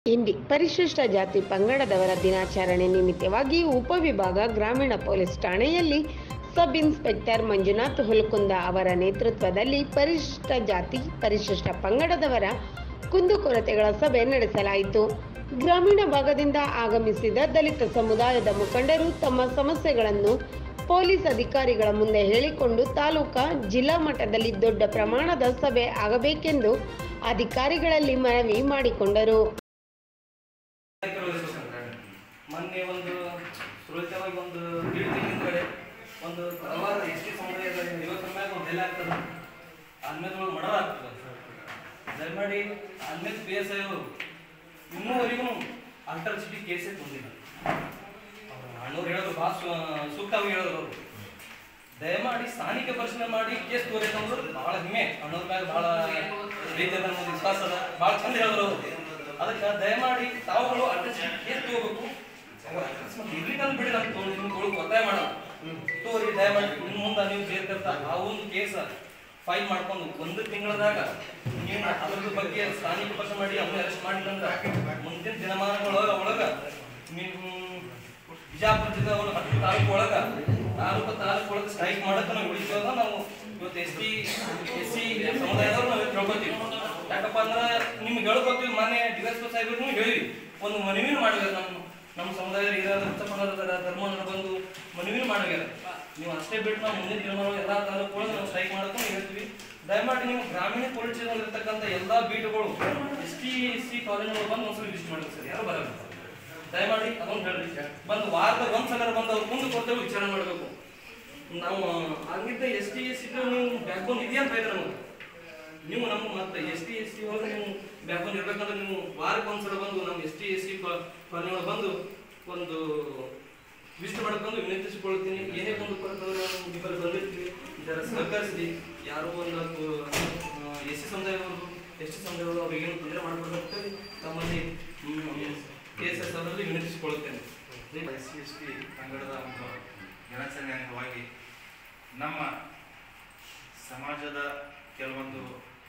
ಇಂಡಿ ಪರಿಶಿಷ್ಟ ಜಾತಿ ಪಂಗಡದವರ ದಿನಾಚರಣೆ ನಿಮಿತ್ತವಾಗಿ ಉಪವಿಭಾಗ ಗ್ರಾಮೀಣ ಪೊಲೀಸ್ ಠಾಣೆಯಲ್ಲಿ ಸಬ್ ಇನ್ಸ್ಪೆಕ್ಟರ್ ಮಂಜುನಾಥ್ ಹುಲ್ಕುಂದ ಅವರ ನೇತೃತ್ವದಲ್ಲಿ ಪರಿಶಿಷ್ಟ ಜಾತಿ ಪರಿಶಿಷ್ಟ ಪಂಗಡದವರ ಕುಂದುಕೊರತೆಗಳ ಸಭೆ ನಡೆಸಲಾಯಿತು ಗ್ರಾಮೀಣ ಭಾಗದಿಂದ ಆಗಮಿಸಿದ ದಲಿತ ಸಮುದಾಯದ ಮುಖಂಡರು ತಮ್ಮ ಸಮಸ್ಯೆಗಳನ್ನು ಪೊಲೀಸ್ ಅಧಿಕಾರಿಗಳ ಮುಂದೆ ಹೇಳಿಕೊಂಡು ತಾಲೂಕಾ ಜಿಲ್ಲಾ ಮಟ್ಟದಲ್ಲಿ ದೊಡ್ಡ ಪ್ರಮಾಣದ ಸಭೆ ಆಗಬೇಕೆಂದು ಅಧಿಕಾರಿಗಳಲ್ಲಿ ಮನವಿ ಮಾಡಿಕೊಂಡರು ಮೊನ್ನೆ ಒಂದು ಸುರಳಿತವಾಗಿ ಒಂದು ದೀಡ್ ತಿಂಗಳ ಕಡೆ ಒಂದು ಹಲವಾರು ಎಸ್ ಟಿ ಸಮುದಾಯದ ಯುವಕರ ಮ್ಯಾಗ ಒಂದು ಎಲ್ಲ ಆಗ್ತದೆ ಆದ್ಮೇಲೆ ಒಂದು ಮರ್ಡರ್ ಆಗ್ತದೆ ದಯಮಾಡಿ ಆದ್ಮೇಲೆ ಪಿ ಎಸ್ ಐ ಅವರು ಇನ್ನೂವರೆಗೂ ಅಲ್ಟ್ರಾಸಿಟಿ ಕೇಸೇ ತಂದಿಲ್ಲ ಅವ್ರು ಅಣ್ಣವ್ರು ಹೇಳೋದು ಭಾಳ ಸೂಕ್ತವಾಗಿ ಹೇಳಿದ್ರು ಅವರು ದಯಮಾಡಿ ಸ್ಥಾನಿಕ ಪರಿಶೀಲನೆ ಮಾಡಿ ಕೇಸ್ ತೋರಿಸಂದ್ರು ಬಹಳ ಹೆಮ್ಮೆ ಅಣ್ಣವ್ರ ಮ್ಯಾಗ ಬಹಳ ಪ್ರೀತಿ ಅದ ಅನ್ನೋದು ವಿಶ್ವಾಸ ಅದ ಬಹಳ ಚಂದ ಹೇಳಿದ್ರು ಅವರು ಅದಕ್ಕೆ ದಯಮಾಡಿ ತಾವುಗಳು ಅಲ್ಟ್ರಾಸಿಟಿ ಕೇಸ್ ತಗೋಬೇಕು ಅವ್ರ ಅಕಸ್ಮಾತ್ ಇರ್ಲಿಕ್ಕಂದ್ ಬಿಡಿ ನಮ್ಗೆ ತೋಳಿ ನಿಮ್ಗೆ ಒತ್ತಾಯ ಮಾಡಲ್ಲ ತೋರಿ ದಯಮಾಡಿ ಇನ್ನು ಮುಂದೆ ನೀವು ಸೇರ್ತಿರ್ತ ಆ ಒಂದು ಕೇಸ್ ಫೈಲ್ ಮಾಡ್ಕೊಂಡು ಒಂದು ತಿಂಗಳದಾಗ ನೀವು ಅದ್ರ ಬಗ್ಗೆ ಸ್ಥಾನಿಕ ಪಕ್ಷ ಮಾಡಿ ಅವನ್ನ ಅರೆಸ್ಟ್ ಮಾಡಿಲ್ಲ ಮುಂದಿನ ದಿನಮಾನಗಳ ಒಳಗ ನೀವು ಬಿಜಾಪುರ ಜಿಲ್ಲೆ ಒಳಗ ಹತ್ತು ತಾಲೂಕು ಒಳಗ ತಾಲೂಕು ತಾಲೂಕು ಒಳಗ ಸ್ಟ್ರೈಕ್ ಮಾಡಕ್ಕ ನಾವು ಉಳಿತೀವಲ್ಲ ನಾವು ಇವತ್ತು ಎಸ್ ಟಿ ಎಸ್ ಸಿ ಸಮುದಾಯದವ್ರು ನಾವು ತಿಳ್ಕೊತೀವಿ ಯಾಕಪ್ಪ ಅಂದ್ರೆ ನಿಮ್ಗೆ ಹೇಳ್ಕೊತೀವಿ ಮೊನ್ನೆ ಡಿ ಎಸ್ ಪಿ ಸಾಹೇಬ್ರು ಹೇಳಿವಿ ಒಂದು ಮನವಿನ ಮಾಡಿದ್ರು ನಮ್ಮ ನಮ್ಮ ಸಮುದಾಯದ ಹಿರಿಯರ ಉಚ್ಚಪದರ ಧರ್ಮವನ್ನು ಬಂದು ಮನವಿನ ಮಾಡಿದ್ದಾರೆ ನೀವು ಅಷ್ಟೇ ಬಿಟ್ಟು ನಾವು ಮುಂದಿನ ದಿನಗಳು ಎಲ್ಲಾ ತಾಲೂಕು ಒಳಗೆ ನಾವು ಸ್ಟ್ರೈಕ್ ಮಾಡಕ್ಕೂ ಹೇಳ್ತೀವಿ ದಯಮಾಡಿ ನೀವು ಗ್ರಾಮೀಣ ಪೊಲೀಸ್ ಸ್ಟೇಷನ್ ಇರ್ತಕ್ಕಂಥ ಎಲ್ಲಾ ಬೀಟ್ಗಳು ಎಸ್ ಟಿ ಎಸ್ ಸಿ ಕಾಲೇಜ್ಗಳು ಬಂದು ಒಂದ್ಸಲ ವಿಸಿಟ್ ಮಾಡಿ ಸರ್ ಯಾರು ಬರಲ್ಲ ದಯಮಾಡಿ ಅದೊಂದು ಹೇಳ್ರಿ ಬಂದು ವಾರದ ಒಂದ್ಸಲ ಬಂದು ಅವ್ರು ಮುಂದೆ ಕೊಡ್ತೇವೆ ವಿಚಾರ ಮಾಡಬೇಕು ನಾವು ಹಂಗಿದ್ದ ಎಸ್ ಟಿ ಎಸ್ ನೀವು ಬ್ಯಾಕ್ಬೋನ್ ಇದೆಯಾ ಅಂತ ಹೇಳಿದ್ರೆ ನಮಗೆ ನೀವು ನಮ್ಮ ಮತ್ತೆ ಎಸ್ ಟಿ ಎಸ್ ಸಿ ಒಳಗೆ ನೀವು ಬ್ಯಾಕ್ಬೋನ್ ಇರ್ಬೇಕಂದ್ರೆ ನೀವು ವಾರಕ್ಕೆ ಒಂದ್ಸಲ ಬಂದು ನಮ್ಮ S T S C colony ಒಳಗೆ ಬಂದು ಒಂದು ವಿಸಿಟ್ ಮಾಡ್ಕೊಂಡು ವಿನಂತಿಸಿಕೊಳ್ತೀನಿ ಏನೇ ಒಂದು ಕೊರತೆ ನಿಮ್ಮಲ್ಲಿ ಬಂದಿರ್ತೀವಿ ಇದರ ಸಹಕರಿಸಿ ಯಾರೋ ಒಂದು ಎಸ್ ಸಿ ಸಮುದಾಯದವರು ಎಸ್ ಟಿ ಸಮುದಾಯದವರು ಅವ್ರಿಗೆ ಏನು ತೊಂದರೆ ಮಾಡ್ಕೊಡ್ಬೇಕು ತಮ್ಮಲ್ಲಿ ಕೆ ಎಸ್ ಎಸ್ ಅವರಲ್ಲಿ ವಿನಂತಿಸಿಕೊಳ್ಳುತ್ತೇನೆ ಎಸ್ ಸಿ ಎಸ್ ಟಿ ಪಂಗಡದ ಒಂದು ದಿನಾಚರಣೆ ಅಂಗವಾಗಿ ನಮ್ಮ ಸಮಾಜದ ಕೆಲವೊಂದು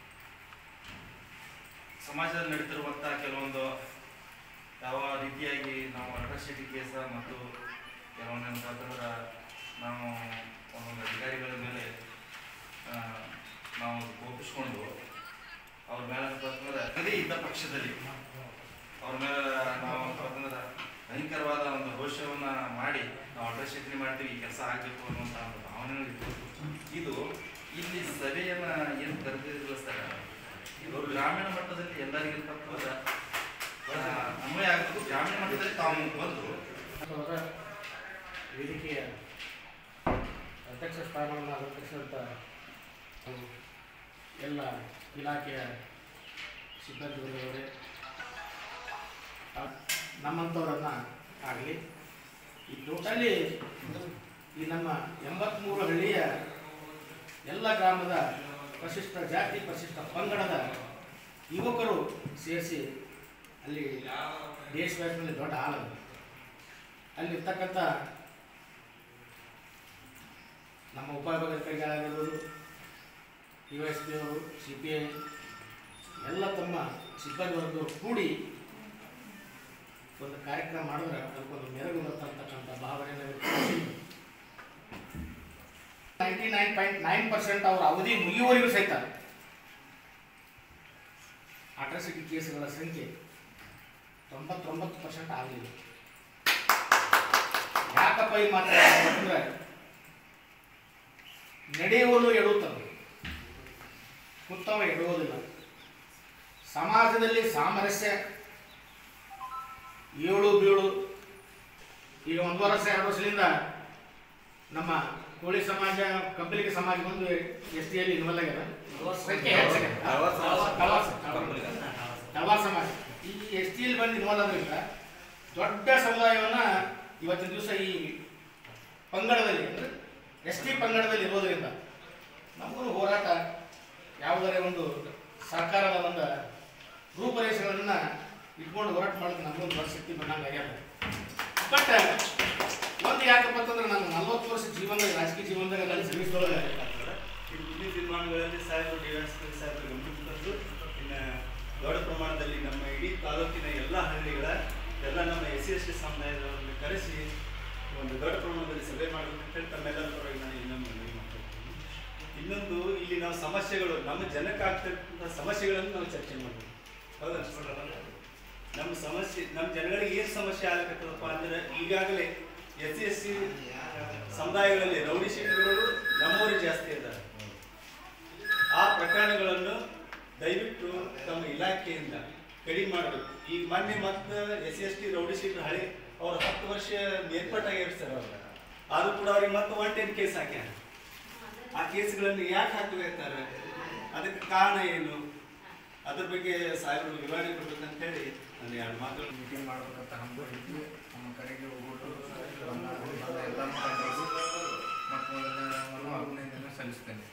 ಸಮಾಜದಲ್ಲಿ ನಡೀತಿರುವಂಥ ಕೆಲವೊಂದು ಯಾವ ರೀತಿಯಾಗಿ ನಾವು ಅಟ್ರಾಸಿಟಿ ಕೇಸ ಮತ್ತು ಕೆಲವೊಂದು ಅಂತಂದ್ರೆ ನಾವು ಒಂದೊಂದು ಅಧಿಕಾರಿಗಳ ಮೇಲೆ ಆ, ನಾವು ಕೋಪಿಸ್ಕೊಂಡು ಅವ್ರ ಮೇಲೆ ಅಂತಂದ್ರೆ ಅದೇ ಇದ್ದ ಪಕ್ಷದಲ್ಲಿ ಅವ್ರ ಮೇಲೆ ನಾವು ಅಂತಂದ್ರೆ ಭಯಂಕರವಾದ ಒಂದು ರೋಷವನ್ನ ಮಾಡಿ ನಾವು ಅಡ್ರೆಸ್ ಮಾಡ್ತೀವಿ ಈ ಕೆಲಸ ಆಗಬೇಕು ಅನ್ನುವಂಥ ಒಂದು ಭಾವನೆ ಇತ್ತು ಇದು ಇಲ್ಲಿ ಸಭೆಯನ್ನ ಏನು ಕರೆದಿರಲಿಲ್ಲ ಸರ್ ಇದು ಗ್ರಾಮೀಣ ಮಟ್ಟದಲ್ಲಿ ಎಲ್ಲರಿಗೂ ಇರ್ತಕ್ಕಂಥ ಆ, ಅನ್ವಯ ಆಗಬೇಕು ಗ್ರಾಮೀಣ ಮಟ್ಟದಲ್ಲಿ ತಾವು ಬಂದು ಅವರ ವೇದಿಕೆಯ ಅಧ್ಯಕ್ಷ ಸ್ಥಾನವನ್ನು ಅಲಂಕರಿಸಿದಂಥ ಎಲ್ಲ ಇಲಾಖೆಯ ಸಿಬ್ಬಂದಿಗಳವರೇ ನಮ್ಮಂಥವರನ್ನು ಆಗಲಿ ಈ ಟೋಟಲಿ ಈ ನಮ್ಮ ಎಂಬತ್ಮೂರು ಹಳ್ಳಿಯ ಎಲ್ಲ ಗ್ರಾಮದ ಪರಿಶಿಷ್ಟ ಜಾತಿ ಪರಿಶಿಷ್ಟ ಪಂಗಡದ ಯುವಕರು ಸೇರಿಸಿ ಅಲ್ಲಿ ದೇಶವ್ಯಾಪಿ ದೊಡ್ಡ ಹಾಲ್ ಅದು ಅಲ್ಲಿರ್ತಕ್ಕಂಥ ನಮ್ಮ ಉಪವಿಭಾಗಾಧಿಕಾರಿಗಳಾಗಿರ್ಬೋದು ಯು ಎಸ್ ಪಿ ಅವರು ಸಿ ಪಿ ಐ ಎಲ್ಲ ತಮ್ಮ ಸಿಬ್ಬಂದಿ ವರ್ಗದವರು ಕೂಡಿ ಒಂದು ಕಾರ್ಯಕ್ರಮ ಮಾಡಿದ್ರೆ ಅದಕ್ಕೊಂದು ಮೆರುಗು ಬರ್ತಕ್ಕಂಥ ಭಾವನೆ ninety nine point nine percent ಅವರ ಅವಧಿ ಮುಗಿಯುವವರೆಗೂ ಸಹಿತ ಅಟ್ರಾಸಿಟಿ ಕೇಸುಗಳ ಸಂಖ್ಯೆ ತೊಂಬತ್ತೊಂಬತ್ತು ಪರ್ಸೆಂಟ್ ಆಗಲಿಲ್ಲ ಯಾಕಪ್ಪ ಈ ಮಾತು ಅಂದ್ರೆ ನಡೆಯುವಲು ಎಡುತ್ತವೆ ಕುತ್ತವ ಎಡುವುದಿಲ್ಲ ಸಮಾಜದಲ್ಲಿ ಸಾಮರಸ್ಯ ಏಳು ಬೀಳು ಈಗ ಒಂದು ವರ್ಷ ಎರಡು ವರ್ಷದಿಂದ ನಮ್ಮ ಕೋಳಿ ಸಮಾಜ ಕಬ್ಬಲಿಗೆ ಸಮಾಜ ಬಂದು ಎಸ್ ಟಿಯಲ್ಲಿ ಇನ್ವಾಲ್ವ್ ಆಗ್ಯದ ಸಂಖ್ಯೆ ಹೆಚ್ಚಾಗಿದೆ. ಕಳವಾರ ಕಳವಾರ ಸಮಾಜ ಈ ಎಸ್ ಟಿಯಲ್ಲಿ ಬಂದು ಇನ್ವಾಲ್ವ್ ಆದ್ರಿಂದ ದೊಡ್ಡ ಸಮುದಾಯವನ್ನ ಇವತ್ತಿನ ದಿವಸ ಈ ಪಂಗಡದಲ್ಲಿ ಅಂದ್ರೆ ಎಸ್ ಟಿ ಪಂಗಡದಲ್ಲಿ ಇರೋದ್ರಿಂದ ನಮಗೂ ಹೋರಾಟ ಯಾವುದರ ಒಂದು ಸರ್ಕಾರದ ಒಂದು ರೂಪರೇಷೆಗಳನ್ನ ಇಟ್ಕೊಂಡು ಹೋರಾಟ ಮಾಡೋದು ನಮಗೊಂದು ದೊಡ್ಡ ಶಕ್ತಿ ಬಂದಂಗೆ ಆಗ್ಯದ ಬಟ್ ಒಂದು ಯಾಕಪ್ಪ ಅಂತಂದ್ರೆ ನಾನು ನಲ್ವತ್ತು ವರ್ಷ ಜೀವನದಾಗ ರಾಜಕೀಯ ಜೀವನದಾಗ ನನ್ನ ಸರ್ವಿಸ್ ಒಳಗೆ ಇಲ್ಲಿ ತೀರ್ಮಾನಗಳಲ್ಲಿ ಸಾಹೇಬರು ಡಿ ಎಸ್ ಪಿ ಸಾಹೇಬರು ಗಮನಕ್ಕೆ ತಂದು ಇನ್ನು ದೊಡ್ಡ ಪ್ರಮಾಣದಲ್ಲಿ ನಮ್ಮ ಇಡೀ ತಾಲೂಕಿನ ಎಲ್ಲ ಹಳ್ಳಿಗಳ ಎಲ್ಲ ನಮ್ಮ ಎಸ್ ಸಿ ಎಸ್ ಟಿ ಸಮುದಾಯದವರನ್ನು ಕರೆಸಿ ಒಂದು ದೊಡ್ಡ ಪ್ರಮಾಣದಲ್ಲಿ ಸಭೆ ಮಾಡಬೇಕು ಅಂತ ಹೇಳಿ ತಮ್ಮೆಲ್ಲರ ಪರವಾಗಿ ನಾನು ಇನ್ನೊಂದು ಮನವಿ ಮಾಡ್ತೀನಿ ಇನ್ನೊಂದು ಇಲ್ಲಿ ನಾವು ಸಮಸ್ಯೆಗಳು ನಮ್ಮ ಜನಕ್ಕೆ ಆಗ್ತಿರ್ತಕ್ಕಂಥ ಸಮಸ್ಯೆಗಳನ್ನು ನಾವು ಚರ್ಚೆ ಮಾಡಬೇಕು ಹೌದಾ ನಮ್ಮ ಸಮಸ್ಯೆ ನಮ್ಮ ಜನಗಳಿಗೆ ಏನು ಸಮಸ್ಯೆ ಆಗಕತ್ತದಪ್ಪ ಅಂದ್ರೆ ಈಗಾಗಲೇ ಎಸ್ ಸಿ ಎಸ್ ಸಿ ಸಮುದಾಯಗಳಲ್ಲಿ ರೌಡಿ ಶೀಟರ್ಗಳು ನಮ್ಮೂರಿಗೆ ಜಾಸ್ತಿ ಇದ್ದಾರೆ ಆ ಪ್ರಕರಣಗಳನ್ನು ದಯವಿಟ್ಟು ತಮ್ಮ ಇಲಾಖೆಯಿಂದ ಕಡಿಮೆ ಮಾಡಬೇಕು ಈಗ ಮೊನ್ನೆ ಮತ್ತೆ S C S T rowdy sheeter ಹಳೆ ಅವ್ರು ಹತ್ತು ವರ್ಷ ಮೇಲ್ಪಟ್ಟಾಗ್ಯಾರ ಸರ್ ಅವ್ರು ಆದ್ರೂ ಕೂಡ ಅವ್ರಿಗೆ ಮತ್ತೆ ಒನ್ ಟೆನ್ ಕೇಸ್ ಹಾಕ್ಯಾರ ಆ ಕೇಸ್ಗಳನ್ನು ಯಾಕೆ ಹಾಕಬೇಕಾರೆ ಅದಕ್ಕೆ ಕಾರಣ ಏನು ಅದ್ರ ಬಗ್ಗೆ ಸಾಹೇಬರು ವಿವರಣೆ ಕೊಡ್ಬೇಕಂತ ಹೇಳಿ ನಾನು ಎರಡು ಮಾತು ಮೀಟಿಂಗ್ ಮಾಡ್ಬೇಕಂತ ನಮ್ದು ಐತಿ ನಮ್ಮ ಕಡೆಗೆ ಹೋಗ್ಬಿಟ್ಟು ನನ್ನ ನನ್ನ ಎಲ್ಲ ಮುಖಂಡರಿಗೂ ಮತ್ತು ನಾನು ಅಭಿನಂದನೆ ಸಲ್ಲಿಸ್ತೇನೆ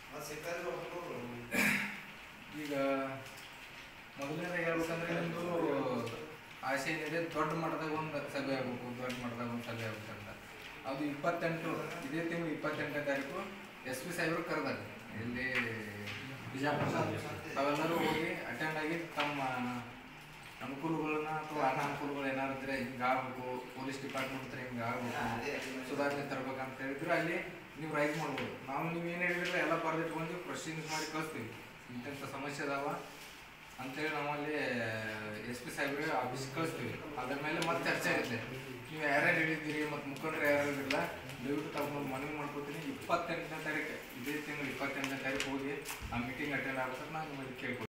ಈಗ ಮೊದಲನೇದಾಗಿ ಹೇಳ್ಬೇಕಂದ್ರೆ ನಿಮ್ಮದು ಆಸೆ ಏನಿದೆ ದೊಡ್ಡ ಮಟ್ಟದಾಗ ಒಂದು ಸಭೆ ಆಗಬೇಕು ದೊಡ್ಡ ಮಟ್ಟದಾಗ ಒಂದು ಸಭೆ ಆಗ್ಬೇಕು ಅಂತ ಅದು ಇಪ್ಪತ್ತೆಂಟು ಇದೇ ತಿಂಗಳು ಇಪ್ಪತ್ತೆಂಟನೇ ತಾರೀಕು ಎಸ್ ಪಿ ಸಾಹೇಬರು ಕರೆದಾಗ ಇಲ್ಲಿ ಬಿಜಾಪುರ ತಾವೆಲ್ಲರೂ ಹೋಗಿ ಅಟೆಂಡ್ ಆಗಿ ತಮ್ಮ ಅನುಕೂಲಗಳನ್ನ ಅಥವಾ ಅನಾನುಕೂಲಗಳು ಏನಾದ್ರು ಇದ್ರೆ ಹಿಂಗೆ ಆಗ್ಬೇಕು ಪೊಲೀಸ್ ಡಿಪಾರ್ಟ್ಮೆಂಟ್ ಹತ್ರ ಹಿಂಗೆ ಆಗ್ಬೇಕು ಸುಧಾರಣೆ ತರ್ಬೇಕಂತ ಹೇಳಿದ್ರೆ ಅಲ್ಲಿ ನೀವು ರೈಸ್ ಮಾಡ್ಬೋದು ನಾವು ನೀವು ಏನು ಹೇಳಿದ್ರೆ ಎಲ್ಲ ಬರೆದಿಟ್ಕೊಂಡು ಪ್ರೊಸೀಡಿಂಗ್ಸ್ ಮಾಡಿ ಕಳಿಸ್ತೀವಿ ಇಂಥ ಸಮಸ್ಯೆ ಅದಾವ ಅಂತೇಳಿ ನಾವಲ್ಲಿ ಎಸ್ ಪಿ ಸಾಹೇಬ್ರಿಗೆ ಆಫೀಸ್ ಕಳಿಸ್ತೀವಿ ಅದ್ರ ಮೇಲೆ ಮತ್ತೆ ಚರ್ಚೆ ಆಗುತ್ತೆ ನೀವು ಯಾರ್ಯಾರು ಹೇಳಿದ್ದೀರಿ ಮತ್ತು ಮುಖಂಡರು ಯಾರು ಹೇಳಿಲ್ಲ ದಯವಿಟ್ಟು ತಗೊಂಡು ಮನವಿ ಮಾಡ್ಕೊತೀನಿ ಇಪ್ಪತ್ತೆಂಟನೇ ತಾರೀಕು ಇದೇ ತಿಂಗಳು ಇಪ್ಪತ್ತೆಂಟನೇ ತಾರೀಕು ಹೋಗಿ ಆ ಮೀಟಿಂಗ್ ಅಟೆಂಡ್ ಆಗ್ಬೇಕಂತ ನಾನು ನಿಮ್ಮಲ್ಲಿ ಕೇಳ್ಕೊತೀನಿ